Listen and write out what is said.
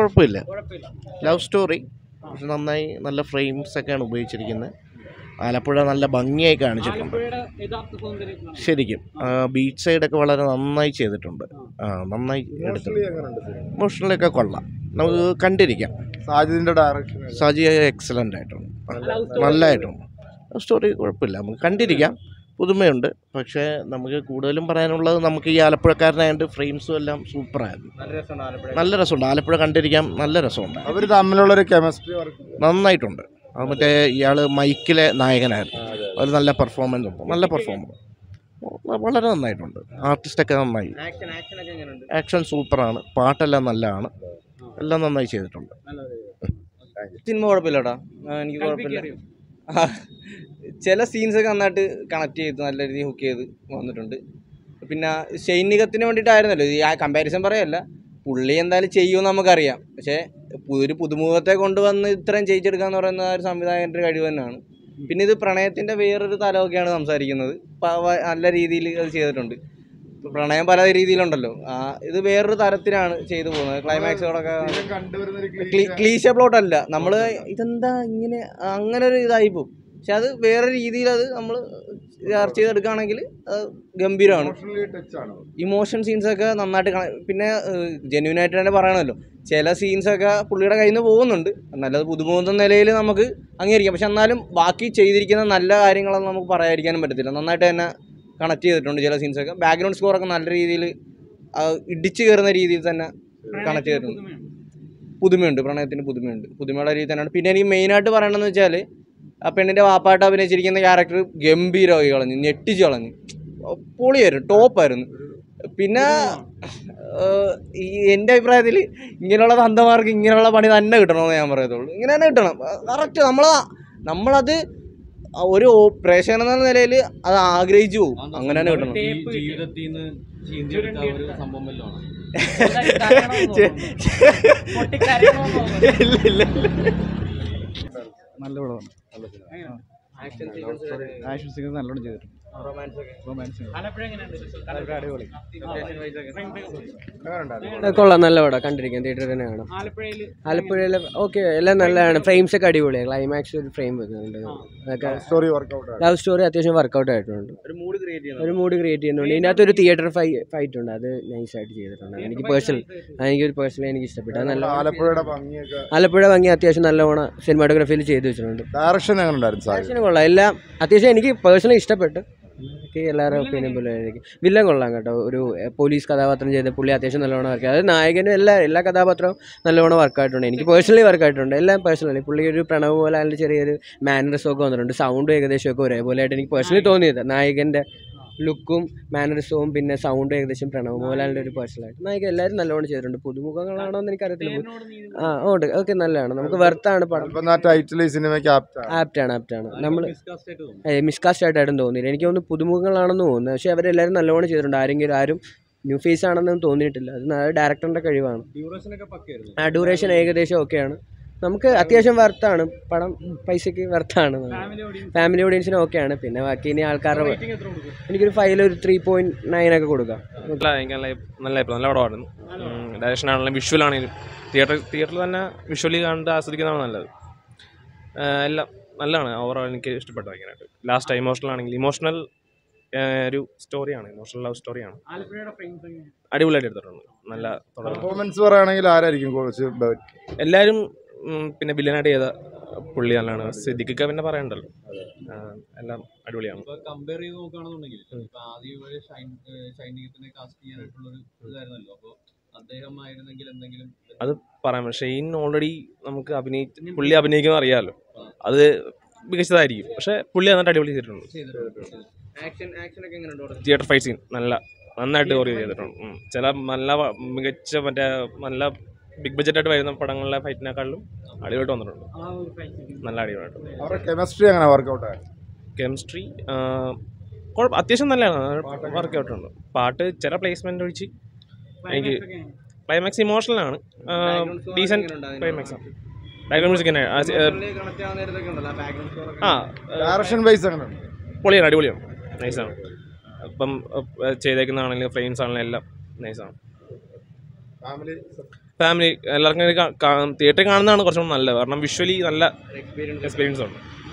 കുഴപ്പമില്ല കുഴപ്പമില്ല love story പക്ഷെ നന്നായി നല്ല ഫ്രെയിംസ് ഒക്കെയാണ് ഉപയോഗിച്ചിരിക്കുന്നത് ആലപ്പുഴ നല്ല ഭംഗിയായി കാണിച്ചിട്ടുണ്ട് ആലപ്പുഴയുടെ യഥാർത്ഥ സൗന്ദര്യം കാണാം. ശരിക്കും ബീച്ച് സൈഡൊക്കെ വളരെ നന്നായി ചെയ്തിട്ടുണ്ട് ആ നന്നായി എടുത്തിട്ടുണ്ട് ഇമോഷണലൊക്കെ കൊള്ളാം നമുക്ക് കണ്ടിരിക്കാം സാജിദിന്റെ ഡയറക്ഷൻ സാജി എക്സലൻ്റ് ആയിട്ടുണ്ട് Love story നല്ലതായിട്ടുണ്ട് സ്റ്റോറി കുഴപ്പമില്ല നമുക്ക് കണ്ടിരിക്കാം പുതുമയുണ്ട് പക്ഷേ നമുക്ക് കൂടുതലും പറയാനുള്ളത് നമുക്ക് ഈ ആലപ്പുഴക്കാരനായതുകൊണ്ട് ഫ്രെയിംസും എല്ലാം സൂപ്പറായിരുന്നു നല്ല രസമുണ്ട് ആലപ്പുഴ നല്ല രസമുണ്ട് ആലപ്പുഴ കണ്ടിരിക്കാൻ നല്ല രസമുണ്ട് അവർ തമ്മിലുള്ള ഒരു കെമിസ്ട്രി വർക്ക് നന്നായിട്ടുണ്ട് അത് മറ്റേ ഇയാൾ മൈക്കിലെ നായകനായിരുന്നു അത് നല്ല പെർഫോമൻസ് ഉണ്ട് നല്ല പെർഫോമൻസ് വളരെ നന്നായിട്ടുണ്ട് ആർട്ടിസ്റ്റൊക്കെ നന്നായി ആക്ഷൻ ആക്ഷൻ ഒക്കെ എങ്ങനെയുണ്ട് ആക്ഷൻ സൂപ്പറാണ് പാട്ടെല്ലാം നല്ലതാണ് എല്ലാം നന്നായി ചെയ്തിട്ടുണ്ട് സിനിമ കുഴപ്പമില്ലടാ എനിക്ക് കുഴപ്പമില്ല കൽപ്പിക്കറിയോ? ആ, ചില സീൻസ് ഒക്കെ നന്നായിട്ട് കണക്ട് ചെയ്ത് നല്ല രീതിയിൽ ഹുക്ക് ചെയ്ത് വന്നിട്ടുണ്ട് പിന്നെ സൈനികത്തിന് വേണ്ടിയിട്ടായിരുന്നല്ലോ ഈ ആ കമ്പാരിസൺ പറയല്ല പുള്ളി എന്തായാലും ചെയ്യുമെന്ന് നമുക്കറിയാം പക്ഷേ പു- ഒരു പുതുമുഖത്തെ കൊണ്ടുവന്ന് ഇത്രയും ചെയ്യിച്ചെടുക്കുക എന്ന് പറയുന്ന ആ ഒരു സംവിധായകൻ്റെ ഒരു കഴിവ് തന്നെയാണ് പിന്നെ ഇത് പ്രണയത്തിൻ്റെ വേറൊരു തലമൊക്കെയാണ് സംസാരിക്കുന്നത് പ- വ- നല്ല രീതിയിൽ അത് ചെയ്തിട്ടുണ്ട് പ്രണയം പല രീതിയിലുണ്ടല്ലോ ആ ഇത് വേറൊരു തരത്തിലാണ് ചെയ്തു പോകുന്നത് ക്ലൈമാക്സുകളൊക്കെ കണ്ടുവരുന്ന ഒരു ക്ലീ- ക്ലീശ പ്ലോട്ട് അല്ല നമ്മൾ ഇതെന്താ ഇങ്ങനെ അങ്ങനെ ഒരു ഇതായി പോകും പക്ഷെ അത് വേറെ രീതിയിൽ അത് നമ്മൾ ചർച്ച ചെയ്തെടുക്കുകയാണെങ്കിൽ അത് ഗംഭീരമാണ് ടച്ച് ആണ് ഇമോഷൻ സീൻസ് ഒക്കെ നന്നായിട്ട് കാണാൻ പിന്നെ ജെന്യൂൻ ആയിട്ട് തന്നെ പറയണമല്ലോ ചില സീൻസ് ഒക്കെ പുള്ളിയുടെ കയ്യിൽ നിന്ന് പോകുന്നുണ്ട് നല്ലത് പുതുമുഖത്ത നിലയിൽ നമുക്ക് അംഗീകരിക്കാം പക്ഷെ എന്നാലും ബാക്കി ചെയ്തിരിക്കുന്ന നല്ല കാര്യങ്ങളൊന്നും നമുക്ക് പറയാതിരിക്കാനും പറ്റത്തില്ല നന്നായിട്ട് തന്നെ കണക്ട് ചെയ്തിട്ടുണ്ട് ചില സീൻസ് ഒക്കെ ബാക്ക്ഗ്രൗണ്ട് സ്കോർ ഒക്കെ നല്ല രീതിയിൽ ഇടിച്ചു കയറുന്ന രീതിയിൽ തന്നെ കണക്ട് ചെയ്തിട്ടുണ്ട് പുതുമയാണ്. പുതുമയുണ്ട് പ്രണയത്തിന് പുതുമയുണ്ട് പുതുമയുടെ രീതി തന്നെയാണ് പിന്നെ എനിക്ക് മെയിനായിട്ട് പറയണമെന്ന് വെച്ചാൽ ആ പെണ്ണിൻ്റെ വാപ്പായിട്ട് അഭിനയിച്ചിരിക്കുന്ന ക്യാരക്ടർ ഗംഭീരമായി കളഞ്ഞു ഞെട്ടിച്ച് കളഞ്ഞു പൊളിയായിരുന്നു ടോപ്പായിരുന്നു പിന്നെ ഏഹ്, ഈ എൻ്റെ അഭിപ്രായത്തിൽ ഇങ്ങനെയുള്ള തന്തമാർക്ക് ഇങ്ങനെയുള്ള പണി തന്നെ കിട്ടണമെന്ന് ഞാൻ പറയത്തുള്ളൂ ഇങ്ങനെ തന്നെ കിട്ടണം കറക്റ്റ് നമ്മൾ നമ്മളത് ഒരു പ്രേക്ഷകൻ എന്ന നിലയിൽ അത് ആഗ്രഹിച്ചു പോകും അങ്ങനെ തന്നെ കിട്ടണം ടേപ്പ് കിട്ടി. ജീവിതത്തിൽ നിന്ന് ചീന്തിയെടുത്ത ഒരു സംഭവം വല്ലതും ചെറുതായിട്ട് കരയണമെന്ന് തോന്നുന്നു. പൊട്ടിക്കരയണമെന്ന് തോന്നുന്നു. ഇല്ല ഇല്ല നല്ല പടമാണ് എങ്ങനെയുണ്ട്? ആക്ഷൻ സീക്വൻസ് ആക്ഷൻ സീക്വൻസ് നല്ലോണം ചെയ്തിട്ടുണ്ട് റൊമാൻസ് ഒക്കെ റൊമാൻസ് ആലപ്പുഴ എങ്ങനെയുണ്ട്? അടിപൊളി ലൊക്കേഷൻ വൈസ് ഒക്കെ കൊള്ളാം നല്ല പടം കണ്ടിരിക്കാം തിയേറ്ററിൽ തന്നെ കാണാം ആലപ്പുഴയില് ആലപ്പുഴയിൽ ഓക്കെ എല്ലാം നല്ലതാണ് ഫ്രെയിംസ് ഒക്കെ അടിപൊളിയാണ് ക്ലൈമാക്സ് ഒരു ഫ്രെയിം വെക്കുന്നുണ്ട് അതൊക്കെ സ്റ്റോറി വർക്കൗട്ട് ആണ് ലവ് സ്റ്റോറി അത്യാവശ്യം വർക്കൗട്ട് ആയിട്ടുണ്ട് ഒരു മൂഡ് ക്രിയേറ്റ് ചെയ്യുന്നത് ഒരു മൂഡ് ക്രിയേറ്റ് ചെയ്യുന്നുണ്ട് ഇതിനകത്ത് ഒരു തിയേറ്റർ ഫൈ ഫൈറ്റ് ഉണ്ട് അത് നൈസായിട്ട് ചെയ്തിട്ടുണ്ട് എനിക്ക് പേഴ്സണൽ എനിക്ക് ഒരു പേഴ്സണലി എനിക്ക് ഇഷ്ടപ്പെട്ടു അത് നല്ല ആലപ്പുഴയുടെ ഭംഗിയൊക്കെ ആലപ്പുഴ ഭംഗി അത്യാവശ്യം നല്ലവണ്ണം സിനിമാറ്റോഗ്രഫിയിൽ ചെയ്തു വെച്ചിട്ടുണ്ട് ഡയറക്ഷൻ എങ്ങനെ ഉണ്ടായിരുന്നു സാജി ആക്ഷൻ കൊള്ളാം എല്ലാം അത്യാവശ്യം എനിക്ക് പേഴ്സണലി ഇഷ്ടപ്പെട്ടു എനിക്ക് എല്ലാവരും ഒപ്പീനിയൻ പോലെ ആയിരിക്കും വില്ലൻ കൊള്ളാം കേട്ടോ ഒരു എഹ്, പോലീസ് കഥാപാത്രം ചെയ്ത പുള്ളി അത്യാവശ്യം നല്ലവണ്ണം വർക്ക് അതായത് നായകനും എല്ലാ എല്ലാ കഥാപാത്രവും നല്ലവണ്ണം വർക്കായിട്ടുണ്ട് എനിക്ക് പേഴ്സണലി വർക്കായിട്ടുണ്ട് എല്ലാം പേഴ്സണലി പുള്ളി ഒരു പ്രണവ് പോലെ അതിൻ്റെ ചെറിയൊരു മാനറിസം ഒക്കെ വന്നിട്ടുണ്ട് സൗണ്ടും ഏകദേശം ഒക്കെ ഒരേപോലെ ആയിട്ട് എനിക്ക് പേഴ്സണലി തോന്നിയത് നായകൻ്റെ ലുക്കും മാനറിസവും പിന്നെ സൗണ്ടും ഏകദേശം പ്രണവ് മോഹൻലാലിൻ്റെ ഒരു പേഴ്സണലായിട്ട് നായകൻ എല്ലാവരും നല്ലവണ്ണം ചെയ്തിട്ടുണ്ട് പുതുമുഖങ്ങളാണോ എന്ന് എനിക്കറിയത്തില്ല എന്നോട് നീ ആ ഉണ്ട് ഓക്കെ നല്ലതാണ് നമുക്ക് വെർത്താണ് പടം ഇപ്പം ആ ടൈറ്റിൽ ഈ സിനിമയ്ക്ക് ആപ്റ്റാണ് ആപ്റ്റാണ് ആപ്റ്റാണ് നമ്മൾ മിസ്കാസ്റ്റ് ആയിട്ട് തോന്നുന്നു മിസ്കാസ്റ്റ് ആയിട്ടായിട്ടും തോന്നിയില്ല എനിക്ക് തോന്നുന്നു പുതുമുഖങ്ങളാണെന്ന് തോന്നുന്നു പക്ഷേ അവരെല്ലാവരും നല്ലോണം ചെയ്തിട്ടുണ്ട് ആരെങ്കിലും ആരും ന്യൂ ഫേസ് ആണെന്നും തോന്നിയിട്ടില്ല അത് ഡയറക്ടറിൻ്റെ കഴിവാണ് ഡ്യൂറേഷൻ ഒക്കെ പക്കയായിരുന്നു ആ ഡ്യൂറേഷൻ ഏകദേശം ഓക്കെയാണ് നമുക്ക് അത്യാവശ്യം വർത്താണ് പടം പൈസയ്ക്ക് വർത്താണ് ഫാമിലി ഓഡിയൻസ് ഫാമിലി ഓഡിയൻസിനും ഓക്കെയാണ് പിന്നെ ബാക്കി ഇനി ആൾക്കാരുടെ റേറ്റിംഗ് എത്ര കൊടുക്കും എനിക്കൊരു ഫൈൽ ഒരു ത്രീ പോയിന്റ് നയൻ ഒക്കെ കൊടുക്കാം നല്ല എനിക്ക് നല്ല നല്ല അഭിപ്രായം നല്ല പടമായിരുന്നു ഡയറക്ഷൻ ആണെങ്കിലും വിഷ്വൽ ആണെങ്കിലും തിയേറ്റർ തിയേറ്ററിൽ തന്നെ വിഷ്വലി കണ്ട് ആസ്വദിക്കുന്നതാണ് നല്ലത് ആഹ് എല്ലാം നല്ലതാണ് ഓവറോൾ എനിക്ക് ഇഷ്ടപ്പെട്ടു ഭയങ്കരമായിട്ട് ലാസ്റ്റ് ഇമോഷണൽ ആണെങ്കിൽ ഇമോഷണൽ ഒരു സ്റ്റോറിയാണ് ഇമോഷണൽ ലവ് സ്റ്റോറിയാണ് ആലപ്പുഴയുടെ ഫ്രെയിംസ് എങ്ങനെയാണ് അടിപൊളിയായിട്ട് എടുത്തിട്ടുണ്ട് നല്ല തുടർന്ന് പെർഫോമൻസ് പറയുകയാണെങ്കിൽ ആരായിരിക്കും കുറച്ച് ബെ- എല്ലാവരും ഉം, പിന്നെ വില്ലനായിട്ട് ചെയ്ത പുള്ളി നല്ലതാണ് സിദ്ദിഖൊക്കെ പിന്നെ പറയണ്ടല്ലോ ആഹ് എല്ലാം അടിപൊളിയാണ് ഇപ്പൊ കമ്പയർ ചെയ്ത് നോക്കുകയാണെന്നുണ്ടെങ്കിൽ ഇപ്പൊ ആദ്യം ഇവിടെ ഷൈൻ ഷൈനികത്തിനെ കാസ്റ്റ് ചെയ്യാനായിട്ടുള്ള ഒരു ഇതായിരുന്നല്ലോ അപ്പൊ അദ്ദേഹം ആയിരുന്നെങ്കിൽ എന്തെങ്കിലും പറയാം ഷെയ്ൻ ഓൾറെഡി നമുക്ക് അഭിനയിച്ച് പുള്ളി അഭിനയിക്കുന്നത് അറിയാമല്ലോ അത് മികച്ചതായിരിക്കും പക്ഷേ പുള്ളി നന്നായിട്ട് അടിപൊളി ചെയ്തിട്ടുണ്ട് ചെയ്തിട്ടുണ്ട് ആക്ഷൻ ആക്ഷൻ ഒക്കെ എങ്ങനെയുണ്ട് തിയേറ്റർ ഫൈറ്റ് സീൻ നല്ല നന്നായിട്ട് ഓറിയ ചെയ്തിട്ടുണ്ട് ഉം. ചില നല്ല വ- മികച്ച മറ്റേ നല്ല ബിഗ് ബഡ്ജറ്റായിട്ട് വരുന്ന പടങ്ങളിലെ ഫൈറ്റിനെക്കാളും അടിപൊളിയായിട്ട് വന്നിട്ടുണ്ട് ആ ഒരു ഫൈറ്റ് നല്ല അടിപൊളിയായിട്ട് അവരുടെ കെമിസ്ട്രി അങ്ങനെ വർക്കൗട്ട് ആണ് കെമിസ്ട്രി കുഴപ്പം അത്യാവശ്യം നല്ലതാണ് വർക്കൗട്ട് ഉണ്ട് പാട്ട് ചില പ്ലേസ്മെന്റ് ഒഴിച്ച് എനിക്ക് ക്ലൈമാക്സ് ഇമോഷണലാണ് ഡീസെന്റ് ക്ലൈമാക്സ് ബാക്ക്ഗ്രൗണ്ട് മ്യൂസിക് തന്നെ ആ, ചെ- കണക്ട് ആവുന്ന നേരത്തൊക്കെ ഉണ്ടല്ലോ ബാക്ക്ഗ്രൗണ്ട് സ്കോർ ആ ഡയറക്ഷൻ വൈസ് അങ്ങനെ ഉണ്ട് പൊളിയാണ് അടിപൊളിയാണ് നൈസാണ് ഇപ്പം ചെയ്തേക്കുന്നതാണെങ്കിലും ഫ്രെയിംസ് ആണെങ്കിലും എല്ലാം നൈസാണ് ഫാമിലി ഫാമിലി എല്ലാവർക്കും തിയേറ്ററിൽ കാണുന്നതാണ് കുറച്ചും കൂടി നല്ലത് കാരണം വിഷ്വലി നല്ല എക്സ്പീരിയൻസ് ഉണ്ട്